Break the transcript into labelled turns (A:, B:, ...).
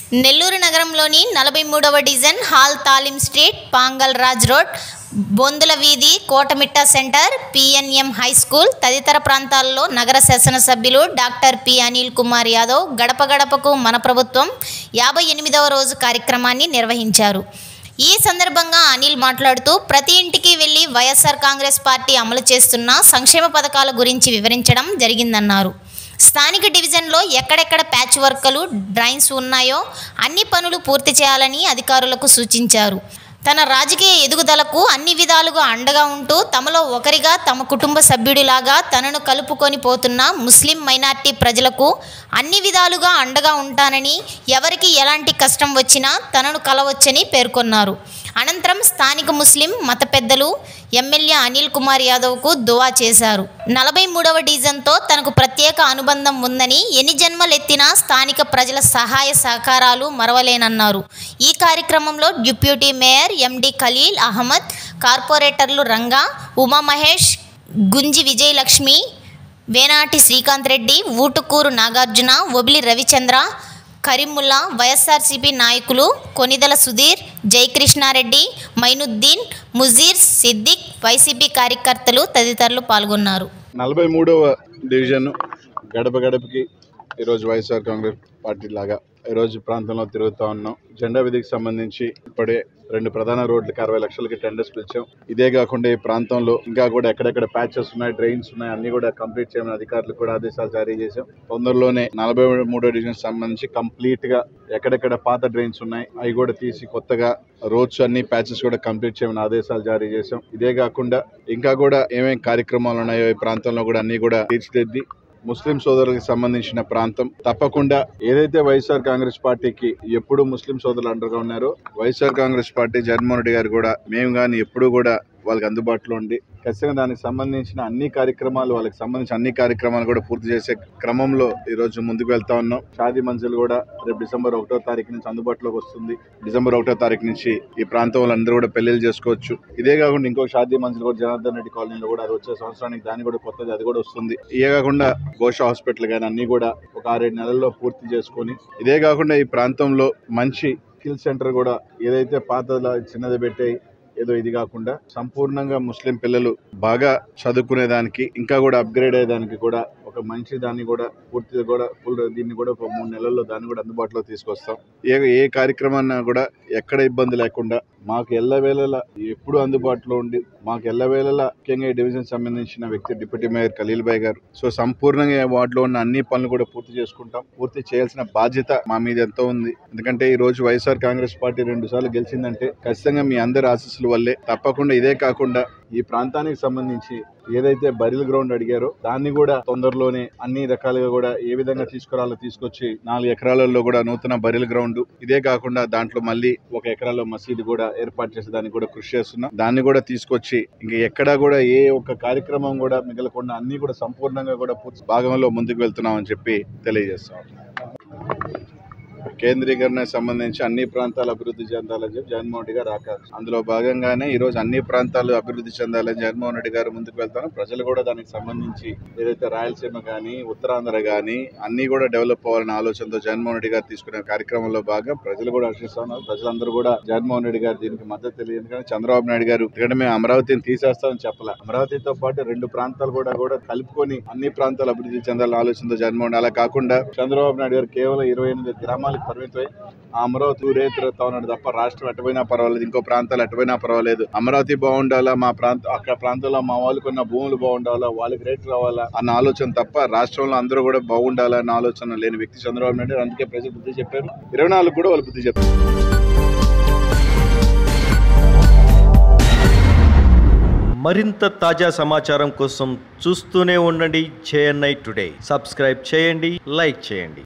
A: నెల్లూరు నగరంలోని నలభై మూడవ డివిజన్ హాల్ తాలిం స్ట్రీట్ పాంగల్ రాజ్ రోడ్ బొందుల వీధి Kotamitta centre PNM high school తదితర ప్రాంతాల్లో నగర శాసనసభ్యులు డాక్టర్ పి అనిల్ కుమార్ యాదవ్ గడప గడపకు మన ప్రభుత్వం యాభై ఎనిమిదవ రోజు కార్యక్రమాన్ని నిర్వహించారు ఈ సందర్భంగా అనిల్ మాట్లాడుతూ ప్రతి ఇంటికి వెళ్లి వైఎస్ఆర్ కాంగ్రెస్ పార్టీ అమలు చేస్తున్న సంక్షేమ పథకాల గురించి వివరించడం జరిగిందన్నారు స్థానిక డివిజన్లో ఎక్కడెక్కడ ప్యాచ్ వర్కలు డ్రైన్స్ ఉన్నాయో అన్ని పనులు పూర్తి చేయాలని అధికారులకు సూచించారు తన రాజకీయ ఎదుగుదలకు అన్ని విధాలుగా అండగా ఉంటూ తమలో ఒకరిగా తమ కుటుంబ సభ్యుడిలాగా తనను కలుపుకొని పోతున్న ముస్లిం మైనార్టీ ప్రజలకు అన్ని విధాలుగా అండగా ఉంటానని ఎవరికి ఎలాంటి కష్టం వచ్చినా తనను కలవచ్చని పేర్కొన్నారు అనంతరం స్థానిక ముస్లిం మత పెద్దలు ఎమ్మెల్యే అనిల్ కుమార్ యాదవ్కు దువా చేశారు నలభై మూడవ డివిజన్తో తనకు ప్రత్యేక అనుబంధం ఉందని ఎన్ని జన్మలెత్తినా స్థానిక ప్రజల సహాయ సహకారాలు మరవలేనన్నారు ఈ కార్యక్రమంలో deputy mayor MD Khalil Ahmed కార్పొరేటర్లు రంగా ఉమా మహేష్ గుంజి విజయలక్ష్మి వేనాటి శ్రీకాంత్ రెడ్డి ఊటుకూరు నాగార్జున ఒబిలి రవిచంద్ర కరీముల్లా వైఎస్ఆర్సీపీ నాయకులు కొనిదల సుధీర్ జయకృష్ణారెడ్డి మైనుద్దీన్ ముజీర్ సిద్దిక్ వైసీపీ కార్యకర్తలు తదితరులు పాల్గొన్నారు
B: నలభై మూడవ డివిజన్ గడప గడపకి ఈరోజు వైఎస్ఆర్ కాంగ్రెస్ పార్టీ లాగా ఈరోజు ప్రాంతంలో తిరుగుతూ ఉన్నాం జెండా విధికి సంబంధించి ఇప్పుడే రెండు ప్రధాన రోడ్లకి అరవై లక్షలకి టెండర్స్ పిలిచాం ఇదే కాకుండా ఈ ప్రాంతంలో ఇంకా కూడా ఎక్కడెక్కడ ప్యాచెస్ ఉన్నాయి డ్రైన్స్ ఉన్నాయి అన్ని కూడా కంప్లీట్ చేయమని అధికారులకు కూడా ఆదేశాలు జారీ చేశాం తొందరలోనే నలభై మూడో డివిజన్ సంబంధించి కంప్లీట్ గా ఎక్కడెక్కడ పాత డ్రైన్స్ ఉన్నాయి అవి కూడా తీసి కొత్తగా రోడ్స్ అన్ని ప్యాచెస్ కూడా కంప్లీట్ చేయమని ఆదేశాలు జారీ చేశాం ఇదే కాకుండా ఇంకా కూడా ఏమేం కార్యక్రమాలు ఉన్నాయో ఈ ప్రాంతంలో కూడా అన్ని కూడా తీర్చిదిద్ది ముస్లిం సోదరులకు సంబంధించిన ప్రాంతం తప్పకుండా ఏదైతే వైఎస్ఆర్ కాంగ్రెస్ పార్టీకి ఎప్పుడు ముస్లిం సోదరులు అండగా ఉన్నారో YSR Congress party Jaganmohan Reddy గారు కూడా మేము కానీ ఎప్పుడు కూడా వాళ్ళకి అందుబాటులో ఉండి ఖచ్చితంగా దానికి సంబంధించిన అన్ని కార్యక్రమాలు వాళ్ళకి సంబంధించిన అన్ని కార్యక్రమాలు కూడా పూర్తి చేసే క్రమంలో ఈ రోజు ముందుకు వెళ్తా ఉన్నాం షాదీ మంజిల్ కూడా రేపు డిసెంబర్ ఒకటో తారీఖు నుంచి అందుబాటులోకి వస్తుంది డిసెంబర్ ఒకటో తారీఖు నుంచి ఈ ప్రాంతం వాళ్ళందరూ కూడా పెళ్లిళ్ళు చేసుకోవచ్చు ఇదే కాకుండా ఇంకో షాదీ మంజిల్ కూడా జనార్దన్ రెడ్డి కాలనీలో కూడా అది వచ్చే సంవత్సరానికి దాని కూడా కొత్తది అది కూడా వస్తుంది ఇదే కాకుండా ఘోష హాస్పిటల్ కానీ అన్ని కూడా ఒక ఆరేడు నెలల్లో పూర్తి చేసుకొని ఇదే కాకుండా ఈ ప్రాంతంలో మంచి స్కిల్ సెంటర్ కూడా ఏదైతే పాత చిన్నది పెట్టాయి ఏదో ఇది కాకుండా సంపూర్ణంగా ముస్లిం పిల్లలు బాగా చదువుకునేదానికి ఇంకా కూడా అప్గ్రేడ్ అయ్యేదానికి కూడా ఒక మంచి దాన్ని కూడా పూర్తిగా కూడా ఫుల్ దీన్ని కూడా ఒక మూడు నెలల్లో దాన్ని కూడా అందుబాటులో తీసుకొస్తాం ఏ ఏ కార్యక్రమాన్ని కూడా ఎక్కడ ఇబ్బంది లేకుండా మాకు ఎల్లవేళలా ఎప్పుడు అందుబాటులో ఉండి మాకు ఎల్లవేళలా ముఖ్యంగా ఈ డివిజన్ సంబంధించిన వ్యక్తి డిప్యూటీ మేయర్ ఖలీల్ భాయ్ గారు సో సంపూర్ణంగా ఈ వార్డులో ఉన్న అన్ని పనులు కూడా పూర్తి చేసుకుంటాం పూర్తి చేయాల్సిన బాధ్యత మా మీద ఎంతో ఉంది ఎందుకంటే ఈ రోజు వైఎస్ఆర్ కాంగ్రెస్ పార్టీ రెండు సార్లు గెలిచిందంటే ఖచ్చితంగా మీ అందరి ఆశీస్సుల వల్లే తప్పకుండా ఇదే కాకుండా ఈ ప్రాంతానికి సంబంధించి ఏదైతే బరిల్ గ్రౌండ్ అడిగారో దాన్ని కూడా తొందరలోనే అన్ని రకాలుగా కూడా ఏ విధంగా తీసుకురాలో తీసుకొచ్చి నాలుగు ఎకరాలలో కూడా నూతన బరిల్ గ్రౌండ్ ఇదే కాకుండా దాంట్లో మళ్ళీ ఒక ఎకరాలో మసీదు కూడా ఏర్పాటు చేసే దానికి కూడా కృషి చేస్తున్నాం దాన్ని కూడా తీసుకొచ్చి ఇంక ఎక్కడా కూడా ఏ ఒక్క కార్యక్రమం కూడా మిగలకుండా అన్ని కూడా సంపూర్ణంగా కూడా పూర్తి భాగంలో ముందుకు వెళ్తున్నామని చెప్పి తెలియజేస్తాం కేంద్రీకరణ సంబంధించి అన్ని ప్రాంతాలు అభివృద్ధి చెందాలని చెప్పి జగన్మోహన్ రెడ్డి గారు ఆకాంక్ష అందులో భాగంగానే ఈ రోజు అన్ని ప్రాంతాలు అభివృద్ధి చెందాలని జగన్మోహన్ రెడ్డి గారు ముందుకు వెళ్తాను ప్రజలు కూడా దానికి సంబంధించి ఏదైతే రాయలసీమ కానీ ఉత్తరాంధ్ర కానీ అన్ని కూడా డెవలప్ అవ్వాలనే ఆలోచనతో జగన్మోహన్ రెడ్డి గారు తీసుకునే కార్యక్రమంలో భాగం ప్రజలు కూడా హర్షిస్తున్నారు ప్రజలందరూ కూడా జగన్మోహన్ రెడ్డి గారు దీనికి మద్దతు తెలియదు కానీ చంద్రబాబు నాయుడు గారు ఇక్కడ మేము అమరావతిని తీసేస్తామని చెప్పలే అమరావతితో పాటు రెండు ప్రాంతాలు కూడా కూడా కలుపుకొని అన్ని ప్రాంతాలు అభివృద్ధి చెందాలని ఆలోచనతో జగన్మోహన్ రెడ్డి అలా కాకుండా చంద్రబాబు నాయుడు గారు కేవలం ఇరవై ఎనిమిది గ్రామాలకు పరిమితమై ఆ అమరావతి ఊరే తిరుగుతా ఉన్నాడు తప్ప రాష్ట్రం ఎటుపోయినా పర్వాలేదు ఇంకో ప్రాంతాలు ఎటుపోయినా పర్వాలేదు అమరావతి బాగుండాలా మా ప్రాంత అక్కడ ప్రాంతంలో మా వాళ్ళకు ఉన్న భూములు బాగుండాలా వాళ్ళకి రేట్ రావాలా అన్న ఆలోచన తప్ప రాష్ట్రంలో అందరూ కూడా బాగుండాలా అన్న ఆలోచన లేని వ్యక్తి చంద్రబాబు నాయుడు గారు. అందుకే ప్రజలు బుద్ధి చెప్పారు ఇరవై నాలుగు కూడా వాళ్ళు బుద్ధి చెప్పారు
C: మరింత తాజా సమాచారం కోసం చూస్తూనే ఉండండి జేఎన్ఐ టుడే సబ్స్క్రైబ్ చేయండి లైక్ చేయండి